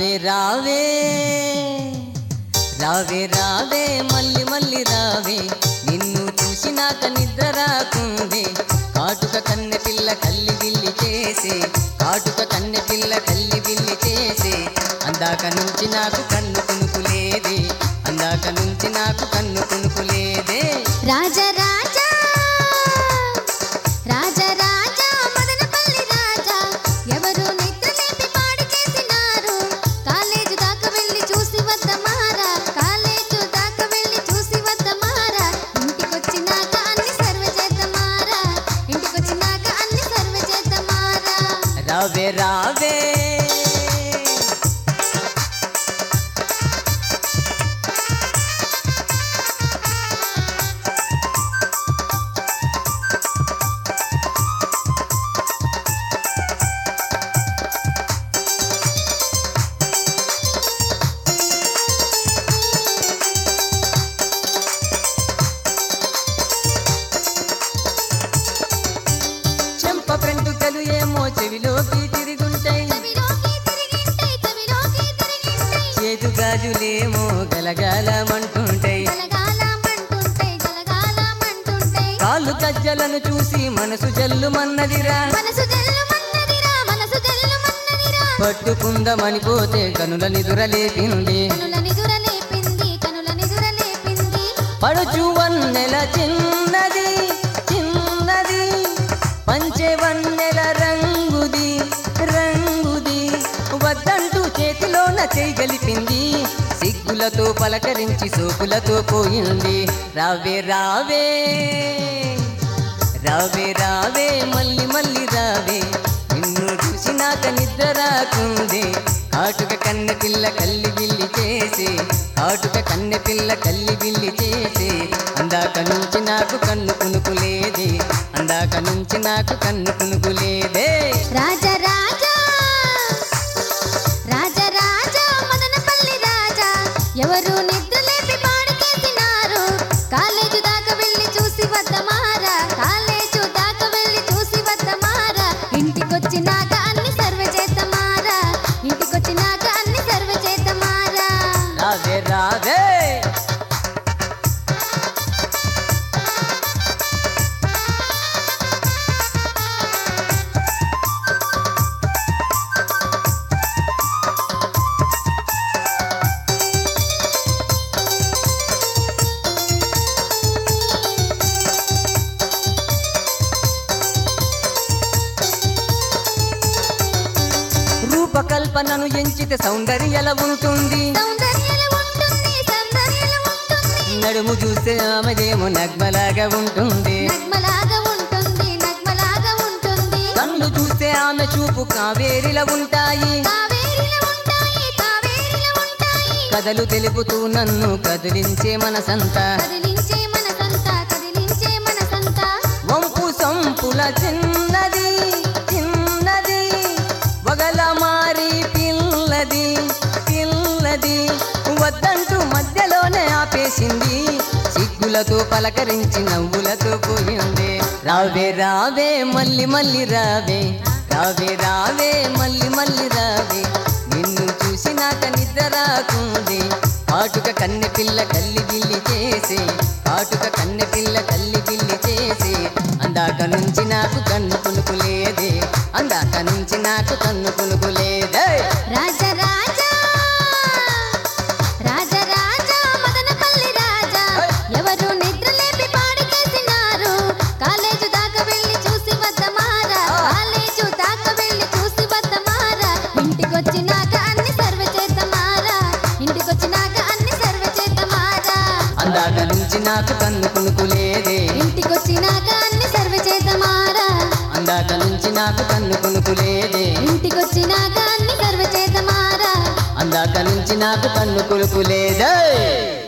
రావే రావే రావే రావే మళ్ళీ మళ్ళీ రావే నిన్ను చూసినాక నిద్ర రాకుందే కాటుక కన్నె పిల్ల కల్లి బిల్లి చేసే కాటుక కన్నె పిల్ల కల్లి బిల్లి చేసే అందాక నుంచి నాకు కన్ను కునుకులేదే అందాక నుంచి నాకు కన్ను కునుకులేదే రాజా రాజా రాజా రాజా మదనపల్లి రాజా ఎవరు నిద్రలేపి పాడు చేసినారు కాలేజు దాకా వెళ్ళి చూసి వద్దమారా కాలేజు దాకా వెళ్ళి చూసి వద్దమారా ఇంటికొచ్చినాక అన్ని సర్వ చేద్దామారా ఇంటికొచ్చినాక అన్ని సర్వ చేద్దామారా రావే రావే చెంప ఫ్రెంటుకలు ఏమో చెవిలోకి తిరుగుంటాయి చెవిలోకి తిరిగింటాయి చెవిలోకి తిరిగింటాయి చేతు గాజులేమో గలగాలమంటుంటాయి గలగాలమంటుంటాయి గలగాలమంటుంటాయి కాళ్ళు కజ్జలను చూసి మనసు జల్లుమన్నదిరా మనసు జల్లుమన్నదిరా మనసు జల్లుమన్నదిరా పట్టుకుందమని పోతే కనుల నిదురలేపింది కనుల నిదుర లేపింది కనుల నిదుర లేపింది పడుచు వన్నెల చిన్నది చిన్నది పంచె వన్నెల రంగుది రంగుది వద్దంటూ చేతిలోన చేయగలిపింది సిగ్గులతో పలకరించి సోకులతో పోయింది రావే రావే రావే రావే మళ్ళీ మళ్ళీ రావే నిన్ను చూసినాక నిద్ర రాకుంది కాటుక కన్నె పిల్ల కల్లి బిల్లి చేసి కాటుక కన్నె పిల్ల కల్లి బిల్లి చేసి అందాక నుంచి నాకు కన్ను కునుకులేదే అందాక నుంచి నాకు కన్ను కునుకులేదే రాజా రాజా రాజా రాజా మదనపల్లి రాజా ఎవరు నిద్ర లేపి పాడు చేసినారు కాలేజు దాకా వెళ్ళి చూసి వద్దమారా కాలేజు దాకా వెళ్ళి చూసి వద్దమారా ఇంటికొచ్చినాక అన్ని సర్వ చేద్దామారా ఇంటికొచ్చినాక అన్ని సర్వ చేద్దామారా రావే రావే రూపకల్పనను ఎంచితే సౌందర్యల ఉంటుంది సౌందర్యల ఉంటుంది సౌందర్యల ఉంటుంది నడుము చూస్తే ఆమెదేమో నగ్మలాగా ఉంటుంది నగ్మలాగా ఉంటుంది నగ్మలాగా ఉంటుంది కళ్ళు చూస్తే ఆమె చూపు కావేరిలా ఉంటాయి కావేరిలో ఉంటాయి కావేరిలో ఉంటాయి కథలు తెలుపుతూ నన్ను కదిలించే మనసంతా కదిలించే మనసంతా కదిలించే మనసంతా వంపు సంపుల చిన్నది చిన్నది వగల మారి పిల్లది పిల్లది వద్దంటూ మధ్యలోనే ఆపేసింది సిగ్గులతో పలకరించి నవ్వులతో పోయింది రావే రావే మళ్ళీ మళ్ళీ రావే రావే రావే మళ్ళీ మళ్ళీ రావే నిన్ను చూసినాక నిద్ర రాకుంది కాటుక కన్నె పిల్ల కల్లి బిల్లి చేసి కాటుక కన్నె పిల్ల కల్లి బిల్లి చేసి అందాక నుంచి నాకు కన్ను కునుకులేదే అందాక నుంచి నాకు కన్ను కునుకులేదే రాజా రాజా రాజా రాజా మదనపల్లి రాజా ఎవరు నిద్ర లేపి పాడు చేసినారు కాలేజు దాకా వెళ్ళి చూసి వద్దమారా కాలేజు దాకా వెళ్ళి చూసి వద్దమారా ఇంటికొచ్చినాక అన్ని సర్వ చేద్దామారా ఇంటికొచ్చినాక అన్ని సర్వ చేద్దామారా అందాక నుంచి నాకు కన్ను కునుకులేదే ఇంటికొచ్చినాక అన్ని సర్వ చేద్దామారా అందాక నుంచి నాకు కన్ను కునుకులేదే ఇంటికొచ్చినాక అన్ని సర్వ చేద్దామారా అందాక నుంచి నాకు కన్ను కునుకులేదే